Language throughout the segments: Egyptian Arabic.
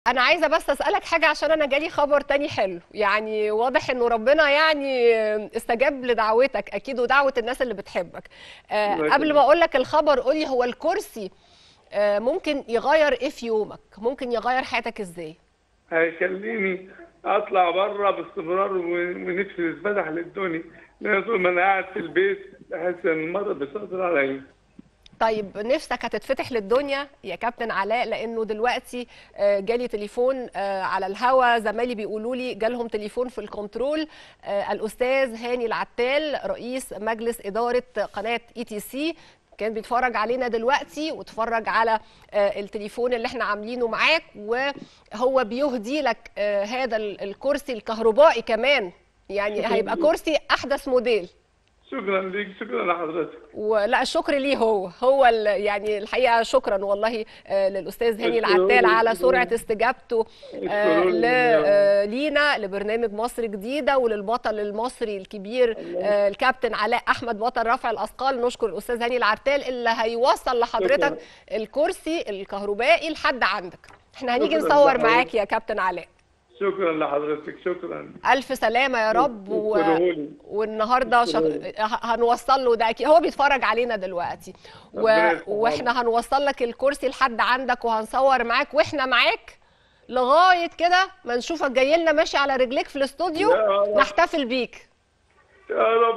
انا عايزه بس اسالك حاجه عشان انا جالي خبر تاني حلو يعني واضح انه ربنا يعني استجاب لدعوتك اكيد ودعوه الناس اللي بتحبك آه الله قبل يخليك. ما اقول لك الخبر قول لي هو الكرسي آه ممكن يغير ايه في يومك ممكن يغير حياتك ازاي هيخليني اطلع بره باستمرار و- ونفسي تتفتح للدنيا لان طول ما انا قاعد في البيت بحس ان المرض بيسيطر عليا طيب نفسك هتتفتح للدنيا يا كابتن علاء لانه دلوقتي آه، جالي تليفون آه، على الهوا زمايلي بيقولوا لي جالهم تليفون في الكنترول آه، الاستاذ هاني العتال رئيس مجلس اداره قناه اي تي سي كان بيتفرج علينا دلوقتي واتفرج على آه، التليفون اللي احنا عاملينه معاك وهو بيهدي لك آه، هذا ال- الكرسي الكهربائي كمان يعني شكراً هيبقى ليك. كرسي احدث موديل شكرا ليك شكرا لحضرتك ولا الشكر ليه هو هو ال- يعني الحقيقه شكرا والله آه، للاستاذ هاني اشكروا العتال لي، على اشكروا سرعه لي. استجابته آه، اشكروا ل- لي. آه، لينا لبرنامج مصر جديده وللبطل المصري الكبير آه، الكابتن علاء احمد بطل رفع الاثقال نشكر الاستاذ هاني العتال اللي هيوصل لحضرتك الكرسي الكهربائي لحد عندك احنا هنيجي شكراً نصور لحضرتك. معاك يا كابتن علاء شكرا لحضرتك شكرا الف سلامه يا رب و... اشكرهولي. والنهارده شغ... اشكرهولي. ه- هنوصل له ده اكيد هو بيتفرج علينا دلوقتي و... ربنا يسلمك. واحنا هنوصل لك الكرسي لحد عندك وهنصور معاك واحنا معاك لغايه كده ما نشوفك جاي لنا ماشي على رجليك في الاستوديو يا رب. نحتفل بيك يا رب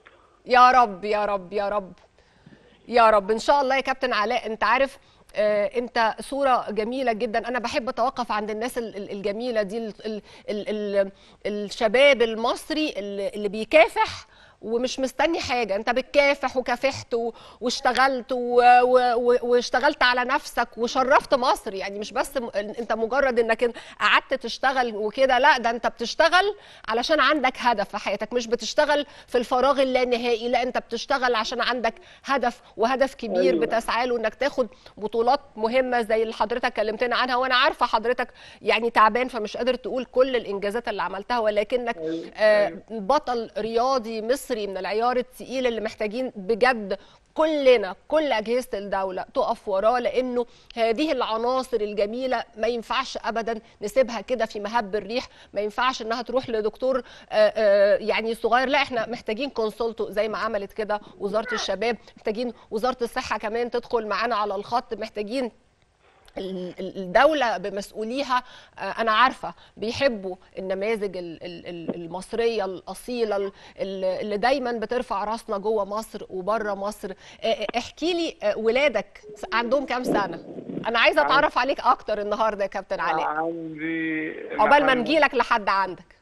يا رب يا رب يا رب يا رب ان شاء الله يا كابتن علاء انت عارف آه، انت صوره جميله جدا انا بحب اتوقف عند الناس ال- ال- الجميله دي ال ال ال ال الشباب المصري اللي اللي بيكافح ومش مستني حاجه انت بتكافح وكافحت و- واشتغلت و- و- و- واشتغلت على نفسك وشرفت مصر يعني مش بس م- انت مجرد انك إن- قعدت تشتغل وكده لا ده انت بتشتغل علشان عندك هدف في حياتك مش بتشتغل في الفراغ اللانهائي لا انت بتشتغل عشان عندك هدف وهدف كبير أيوة. بتسعى له انك تاخد بطولات مهمه زي اللي حضرتك كلمتنا عنها وانا عارفه حضرتك يعني تعبان فمش قادر تقول كل الانجازات اللي عملتها ولكنك أيوة. آه، أيوة. بطل رياضي مصري من العيار التقيل اللي محتاجين بجد كلنا كل اجهزه الدوله تقف وراه لانه هذه العناصر الجميله ما ينفعش ابدا نسيبها كده في مهب الريح ما ينفعش انها تروح لدكتور آه، آه، يعني صغير لا احنا محتاجين كونسولتو زي ما عملت كده وزاره الشباب محتاجين وزاره الصحه كمان تدخل معانا على الخط محتاجين ال- ال- الدولة بمسؤوليها آه، أنا عارفة بيحبوا النماذج ال- ال- ال- المصرية الأصيلة ال- ال- اللي دايما بترفع راسنا جوه مصر وبره مصر آه، آه، احكي لي آه، ولادك عندهم كام سنة أنا عايزة أتعرف عليك أكتر النهاردة يا كابتن علاء عندي عقبال ما محمد- نجيلك لحد عندك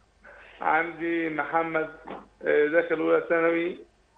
عندي محمد آه، داخل اولى ثانوي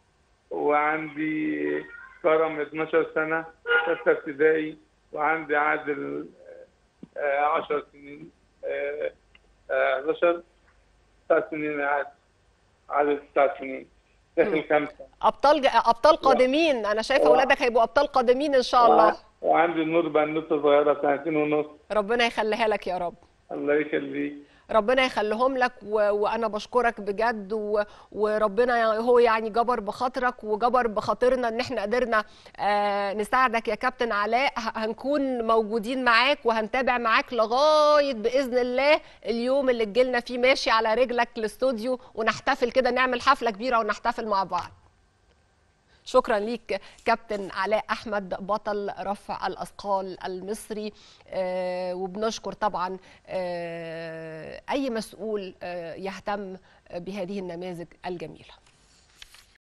وعندي كرم 12 سنه ثالثه ابتدائي وعندي عادل آه، 10 سنين آه، آه، 11 9 سنين يا عادل عادل 9 سنين داخل خمسه أبطال ج- أبطال قادمين أنا شايفة و- ولادك هيبقوا أبطال قادمين إن شاء الله وعندي النور بنوته صغيره سنتين ونص ربنا يخليها لك يا رب الله يخليك ربنا يخليهم لك و... وانا بشكرك بجد و... وربنا ي- هو يعني جبر بخاطرك وجبر بخاطرنا ان احنا قدرنا آه نساعدك يا كابتن علاء ه- هنكون موجودين معاك وهنتابع معاك لغايه باذن الله اليوم اللي تجيلنا فيه ماشي على رجلك الاستوديو ونحتفل كده نعمل حفله كبيره ونحتفل مع بعض شكرا ليك كابتن علاء احمد بطل رفع الاثقال المصري آه، وبنشكر طبعا آه، اي مسؤول آه، يهتم بهذه النماذج الجميله